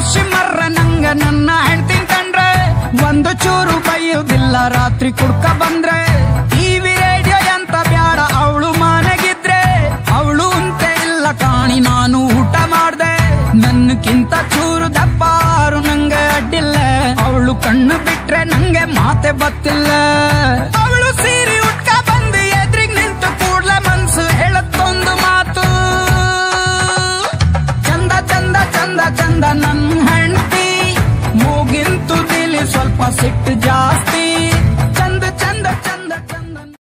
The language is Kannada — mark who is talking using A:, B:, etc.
A: ಖುಷಿ ಮರ್ರ ನಂಗ ನನ್ನ ಹೆಂಡ್ತಿ ಕಂಡ್ರೆ ಒಂದು ಚೂರು ಬೈಯುವುದಿಲ್ಲ ರಾತ್ರಿ ಕುಡ್ಕ ಬಂದ್ರೆ ಟಿವಿ ರೇಡಿಯೋ ಎಂತ ಬ್ಯಾಡ ಅವಳು ಮನೆಗಿದ್ರೆ ಅವಳು ಅಂತೆ ಇಲ್ಲ ಕಾಣಿ ನಾನು ಊಟ ಮಾಡ್ದೆ ನನ್ನಕ್ಕಿಂತ ಚೂರು ದಪ್ಪಾರು ನಂಗೆ ಅಡ್ಡಿಲ್ಲ ಅವಳು ಕಣ್ಣು ಬಿಟ್ರೆ ನಂಗೆ ಮಾತೆ ಬತ್ತಿಲ್ಲ